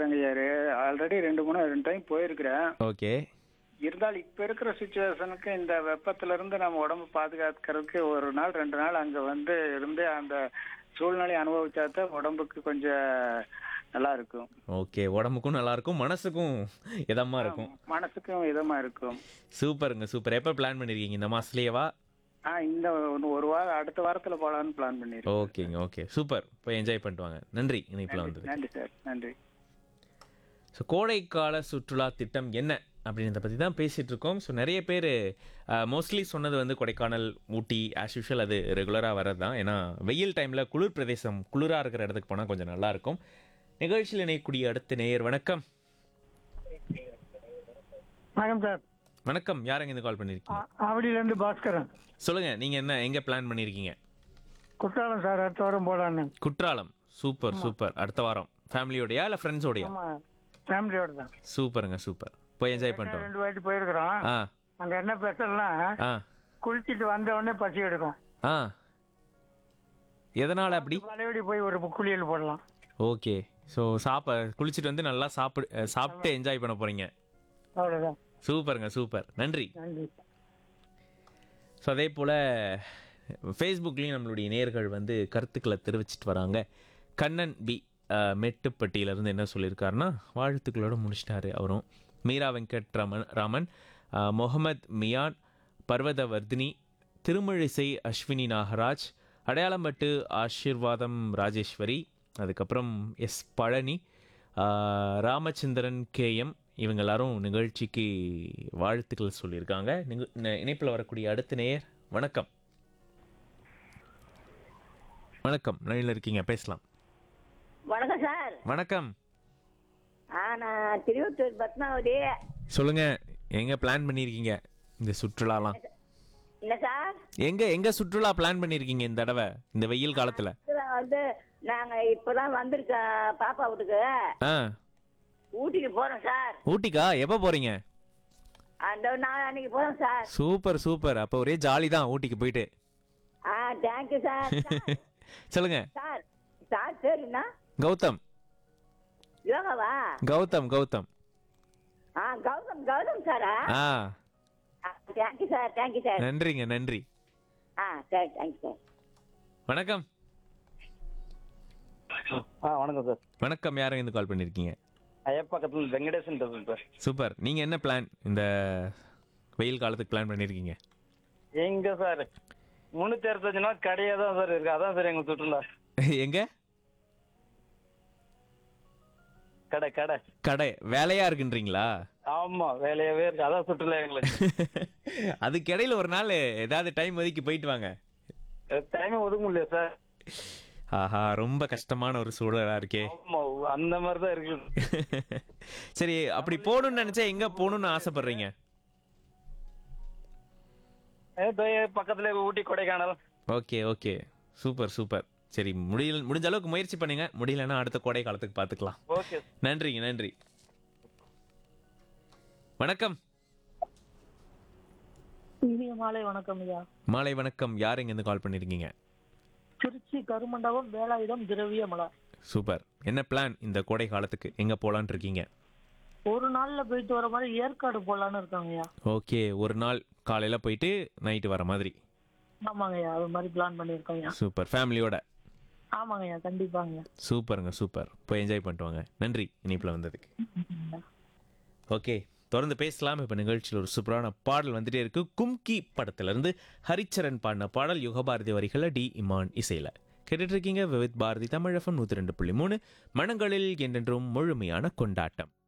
போயிருக்கிறேங்க யாரு ஆல்ரெடி ரெண்டு மூணு ரெண்டு டைம் போயிருக்கிறேன் ஓகே இருந்தாலும் இப்ப இருக்கிற சுச்சுவேஷனுக்கு இந்த வெப்பத்துல இருந்து நம்ம உடம்பு பாதுகாக்கிறதுக்கு ஒரு நாள் ரெண்டு நாள் அங்க வந்து இருந்து அந்த சூழ்நிலை அனுபவிச்சாதான் உடம்புக்கு கொஞ்சம் நல்லா இருக்கும் ஓகே உடம்புக்கும் நல்லா இருக்கும் மனசுக்கும் இதமா இருக்கும் மனசுக்கும் இதமா இருக்கும் சூப்பருங்க சூப்பர் எப்போ பிளான் பண்ணிருக்கீங்க இந்த மாசத்துலயேவா ஆ இந்த ஒன்னு ஒரு வாரம் அடுத்த வாரத்துல போலான்னு பிளான் பண்ணிருக்கேன் ஓகேங்க ஓகே சூப்பர் போய் என்ஜாய் பண்ணிட்டு வாங்க நன்றி இணைப்பில் வந்தது நன்றி சார் நன்றி ஸோ கோடைக்கால சுற்றுலா திட்டம் என்ன அப்படின்றத பற்றி தான் பேசிகிட்டு இருக்கோம் ஸோ நிறைய பேர் மோஸ்ட்லி சொன்னது வந்து கொடைக்கானல் ஊட்டி ஆஸ் யூஷுவல் அது ரெகுலராக வர்றது தான் ஏன்னா வெயில் டைமில் குளிர் பிரதேசம் குளிராக இருக்கிற இடத்துக்கு போனால் கொஞ்சம் நல்லாயிருக்கும் நிகழ்ச்சியில் இணையக்கூடிய அடுத்த நேயர் வணக்கம் வணக்கம் சார் வணக்கம் யாருங்க இந்த கால் பண்ணியிருக்கீங்க ஆவடியிலேருந்து பாஸ்கரன் சொல்லுங்கள் நீங்கள் என்ன எங்கே பிளான் பண்ணியிருக்கீங்க குற்றாலம் சார் அடுத்த வாரம் போகலான்னு குற்றாலம் சூப்பர் சூப்பர் அடுத்த வாரம் ஃபேமிலியோடையா இல்லை ஃப்ரெண்ட்ஸோடையா ஆமாம் ஃபேமிலியோட தான் சூப்பருங்க சூப்பர் போய் என்ஜாய் பண்ணிட்டோம் ரெண்டு வாட்டி போயிருக்கிறோம் ஆ அங்கே என்ன ஸ்பெஷல்னா ஆ குளிச்சிட்டு வந்த உடனே பசி எடுக்கும் ஆ எதனால் அப்படி பழையபடி போய் ஒரு குளியல் போடலாம் ஓகே ஸோ சாப்ப குளிச்சுட்டு வந்து நல்லா சாப்பிடு அஹ் சாப்பிட்டு என்ஜாய் பண்ண போறீங்க அவ்வளோதான் சூப்பருங்க சூப்பர் நன்றி நன்றி ஸோ அதே போல் ஃபேஸ்புக்லேயும் நம்மளுடைய நேர்கள் வந்து கருத்துக்களை தெரிவிச்சிட்டு வராங்க கண்ணன் பி அஹ், மெட்டுப்பட்டியிலேருந்து என்ன சொல்லியிருக்காருன்னா வாழ்த்துக்களோட முடிச்சிட்டாரு அவரும் மீரா வெங்கட் ரமன் ராமன் அஹ், முகமது மியான் பர்வதவர்தினி திருமழிசை அஸ்வினி நாகராஜ் அடையாளம்பட்டு ஆசீர்வாதம் ராஜேஸ்வரி அதுக்கப்புறம் எஸ் பழனி ஆஹ், ராமச்சந்திரன் கேஎம் இவங்க எல்லாரும் நிகழ்ச்சிக்கு வாழ்த்துக்கள் சொல்லியிருக்காங்க இணைப்பில் வரக்கூடிய அடுத்த நேயர் வணக்கம் வணக்கம் லைனில் இருக்கீங்க பேசலாம் வணக்கம் சார் வணக்கம் ஆ நான் திருவத்தூர் பத்மாவதி சொல்லுங்க எங்க பிளான் பண்ணியிருக்கீங்க இந்த சுற்றுலாலாம் இல்லை சார் எங்க எங்க சுற்றுலா பிளான் பண்ணியிருக்கீங்க இந்த தடவை இந்த வெயில் காலத்துல இதுதான் வந்து நாங்கள் இப்போ தான் வந்திருக்கோம் பாப்பா வீட்டுக்கு ஆ ஊட்டிக்கு போகிறோம் சார் ஊட்டிக்கா எப்போ போறீங்க அந்த நான் அன்னைக்கு போகிறோம் சார் சூப்பர் சூப்பர் அப்போ ஒரே ஜாலி தான் ஊட்டிக்கு போயிட்டு ஆ தேங்க்யூ சார் சார், சொல்லுங்க சார் சார் சரிண்ணா கௌதம் யோகாவா கௌதம் கௌதம் ஆ கௌதம் கௌதம் சாரா ஆ தேங்க்யூ சார் தேங்க்யூ சார் நன்றிங்க நன்றி ஆ சரி தேங்க்யூ சார் வணக்கம் ஆ வணக்கம் சார் வணக்கம் யாரும் இருந்து கால் பண்ணியிருக்கீங்க ஐயப்பக்கத்தில் வெங்கடேசன் பேசுறேன் சார் சூப்பர் நீங்க என்ன பிளான் இந்த வெயில் காலத்துக்கு பிளான் பண்ணியிருக்கீங்க எங்க சார் முன்னூத்தி அறுபத்தஞ்சு நாள் கடையே தான் சார் இருக்கு அதான் சார் எங்க சுற்றுலா எங்க கடை கடை கடை வேலையா இருக்குன்றீங்களா ஆமா வேலையாவே இருக்கு அதான் சுற்றுலா எங்களுக்கு அதுக்கு இடையில ஒரு நாள் ஏதாவது டைம் ஒதுக்கி போயிட்டு வாங்க டைம் ஒதுக்க முடியல சார் ஆஹா ரொம்ப கஷ்டமான ஒரு சூழலா இருக்கே ஆமா அந்த மாதிரி தான் இருக்கு சரி அப்படி போகணும்னு நினைச்சா எங்க போகணும்னு ஆசைப்படுறீங்க ஏ, தோ- பக்கத்துல Ooty Kodaikanal okay okay super super சரி முடியல முடிஞ்ச அளவுக்கு முயற்சி பண்ணுங்க முடியலன்னா அடுத்த கோடை காலத்துக்கு பார்த்துக்கலாம் ஓகே நன்றிங்க நன்றி வணக்கம் இனிய மாலை வணக்கம் ஐயா மாலை வணக்கம் யார் இருந்து கால் பண்ணிருக்கீங்க திருச்சி கருமண்டபம் வேலாயுதம் திரவிய மலை சூப்பர் என்ன பிளான் இந்த கோடை காலத்துக்கு எங்க போலான் இருக்கீங்க ஒரு நாள்ல போயிட்டு வர மாதிரி ஏற்காடு போலான்னு இருக்காங்க ஐயா ஓகே ஒரு நாள் காலையில போயிட்டு நைட்டு வர மாதிரி ஆமாங்க ஐயா அது மாதிரி பிளான் பண்ணியிருக்கோம் ஐயா சூப்பர் ஃபேமிலியோட ஆமாங்க ஐயா கண்டிப்பாங்க சூப்பருங்க சூப்பர் போய் என்ஜாய் பண்ணிட்டு வாங்க நன்றி இனிப்பில் வந்ததுக்கு ஓகே தொடர்ந்து பேசலாம் இப்போ நிகழ்ச்சியில் ஒரு சூப்பரான பாடல் வந்துட்டே இருக்கு கும்கி படத்திலிருந்து ஹரிச்சரன் பாடின பாடல் யுகபாரதி வரிகளில் டி இமான் இசையில் கேட்டுட்டு இருக்கீங்க விவித் பாரதி தமிழகம் நூற்றி ரெண்டு புள்ளி மூணு மனங்களில் என்றென்றும் முழுமையான கொண்டாட்டம்